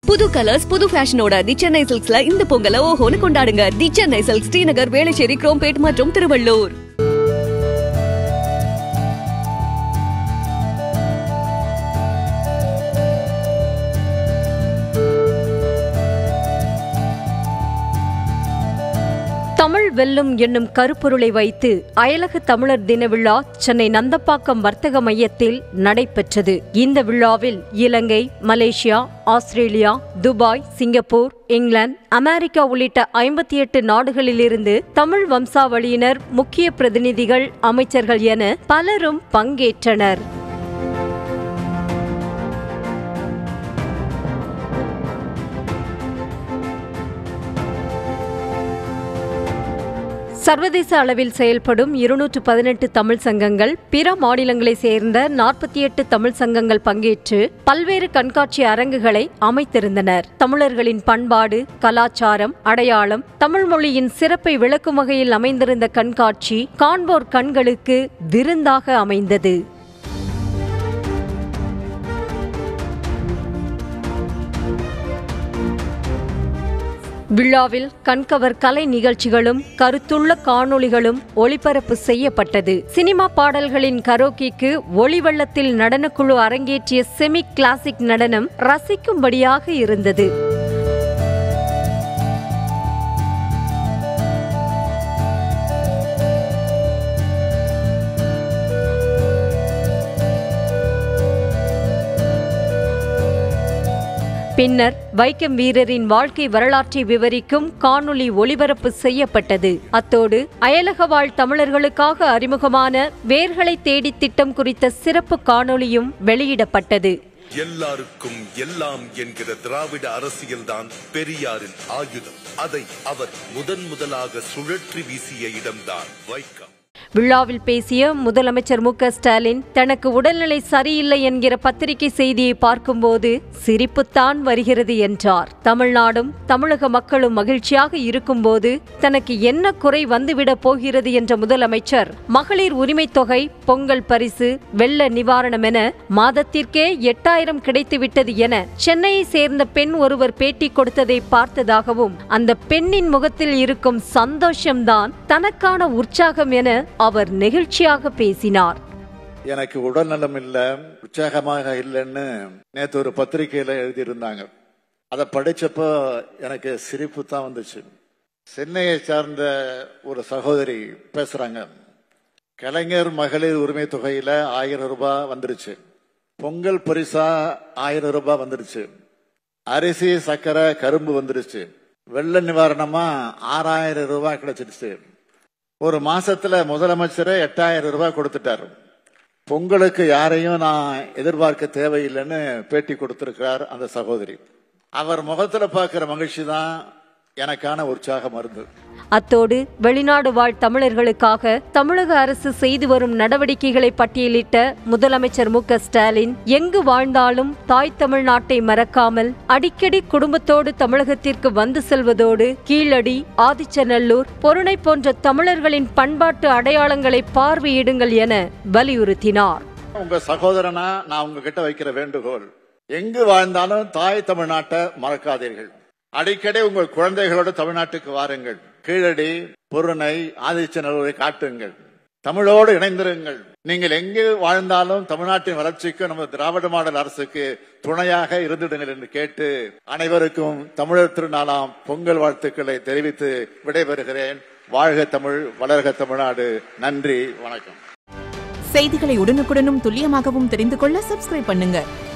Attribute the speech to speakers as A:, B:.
A: புது கலர்ஸ் புது ஃபேஷனோட தி சென்னை சில்க்ஸ்ல இந்த பொங்கலை ஓஹோன்னு கொண்டாடுங்க தி சென்னை சில்க்ஸ் ஸ்ரீநகர் வேளச்சேரி குரோம்பேட் மற்றும் திருவள்ளூர்
B: தமிழ் வெல்லும் என்னும் கருப்பொருளை வைத்து அயலக தமிழர் தின விழா சென்னை நந்தப்பாக்கம் வர்த்தக மையத்தில் நடைபெற்றது இந்த விழாவில் Ilangai Malaysia Australia Dubai Singapore England America உள்ளிட்ட ஐம்பத்தி எட்டு நாடுகளிலிருந்து தமிழ் வம்சாவளியினர் முக்கிய பிரதிநிதிகள் அமைச்சர்கள் என பலரும் பங்கேற்றனர் சர்வதேச அளவில் செயல்படும் இருநூற்று பதினெட்டு தமிழ் சங்கங்கள் பிற மாநிலங்களைச் சேர்ந்த நாற்பத்தி எட்டு தமிழ் சங்கங்கள் பங்கேற்று பல்வேறு கண்காட்சி அரங்குகளை அமைத்திருந்தனர் தமிழர்களின் பண்பாடு கலாச்சாரம் அடையாளம் தமிழ் மொழியின் சிறப்பை விளக்கும் வகையில் அமைந்திருந்த கண்காட்சி காண்போர் கண்களுக்கு விருந்தாக அமைந்தது விழாவில் கண்கவர் கலை நிகழ்ச்சிகளும் கருத்துள்ள காணொளிகளும் ஒளிபரப்பு செய்யப்பட்டது சினிமா பாடல்களின் கரோக்கிக்கு ஒளிவெள்ளத்தில் நடனக்குழு அரங்கேற்றிய செமி கிளாசிக் நடனம் ரசிக்கும்படியாக இருந்தது பின்னர் வைக்கம் வீரரின் வாழ்க்கை வரலாற்றை விவரிக்கும் காணொளி ஒளிபரப்பு செய்யப்பட்டது அத்தோடு அயலக வாழ் தமிழர்களுக்காக அறிமுகமான வேர்களை தேடி திட்டம் குறித்த சிறப்பு காணொளியும் வெளியிடப்பட்டது
C: எல்லாருக்கும் எல்லாம் என்கிற திராவிட அரசியல்தான் பெரியாரின் ஆயுதம் அதை அவர் முதன் முதலாக சுழற்றி வீசிய இடம்தான் வைக்கம்
B: விழாவில் பேசிய முதலமைச்சர் மு க ஸ்டாலின் தனக்கு உடல்நிலை சரியில்லை என்கிற பத்திரிகை செய்தியை பார்க்கும்போது சிரிப்புத்தான் வருகிறது என்றார் தமிழ்நாடும் தமிழக மக்களும் மகிழ்ச்சியாக இருக்கும்போது தனக்கு என்ன குறை வந்துவிடப் போகிறது என்ற முதலமைச்சர் மகளிர் உரிமைத் தொகை பொங்கல் பரிசு வெள்ள நிவாரணம் என மாதத்திற்கே எட்டாயிரம் கிடைத்துவிட்டது என சென்னையை சேர்ந்த பெண் ஒருவர் பேட்டி கொடுத்ததை பார்த்ததாகவும் அந்த பெண்ணின் முகத்தில் இருக்கும் சந்தோஷம்தான் தனக்கான உற்சாகம் என அவர் நெகிழ்ச்சியாக பேசினார்
D: எனக்கு உடல்நலம் இல்ல உற்சாகமாக இல்லைன்னு நேத்து ஒரு பத்திரிகையில எழுதியிருந்தாங்க அதை படிச்சப்போ எனக்கு சிரிப்பு தான் வந்துச்சு சென்னையை சார்ந்த ஒரு சகோதரி பேசுறாங்க கலைஞர் மகளிர் உரிமை தொகையில ஆயிரம் ரூபாய் வந்துருச்சு பொங்கல் பரிசா ஆயிரம் ரூபாய் வந்துருச்சு அரிசி சக்கரை கரும்பு வந்துருச்சு வெள்ள நிவாரணமா ஆறாயிரம் ரூபாய் கிடைச்சிருச்சு ஒரு மாசத்துல முதலமைச்சரே எட்டாயிரம் ரூபாய் கொடுத்துட்டாரு பொங்கலுக்கு யாரையும் நான் எதிர்பார்க்க தேவையில்லைன்னு பேட்டி கொடுத்திருக்கிறார் அந்த சகோதரி அவர் முகத்துல பார்க்கிற மகிழ்ச்சி தான் எனக்கான உற்சாக மருந்து
B: அத்தோடு வெளிநாடு வாழ் தமிழர்களுக்காக தமிழக அரசு செய்து வரும் நடவடிக்கைகளை பட்டியலிட்ட முதலமைச்சர் மு க ஸ்டாலின் எங்கு வாழ்ந்தாலும் தாய் தமிழ்நாட்டை மறக்காமல் அடிக்கடி குடும்பத்தோடு தமிழகத்திற்கு வந்து செல்வதோடு கீழடி ஆதிச்சநல்லூர் பொருணை போன்ற தமிழர்களின் பண்பாட்டு அடையாளங்களை பார்வையிடுங்கள் என வலியுறுத்தினார்
D: உங்க சகோதரனா நான் உங்ககிட்ட வைக்கிற வேண்டுகோள் எங்கு வாழ்ந்தாலும் தாய் தமிழ்நாட்டை மறக்காதீர்கள் அடிக்கடி உங்கள் குழந்தைகளோடு தமிழ்நாட்டுக்கு வாருங்கள் கீழடி பொருணை ஆதிச்சநல்லூரை காட்டுங்கள் தமிழோடு இணைந்திருங்கள் நீங்கள் எங்கு வாழ்ந்தாலும் தமிழ்நாட்டின் வளர்ச்சிக்கு நமது திராவிட மாடல் அரசுக்கு துணையாக இருந்திடுங்கள் என்று கேட்டு அனைவருக்கும் தமிழர் திருநாளாம் பொங்கல் வாழ்த்துக்களை தெரிவித்து விடைபெறுகிறேன் வாழ்க தமிழ் வளர்க தமிழ்நாடு நன்றி வணக்கம்
E: செய்திகளை உடனுக்குடனும் துல்லியமாகவும் தெரிந்து கொள்ள சப்ஸ்கிரைப் பண்ணுங்க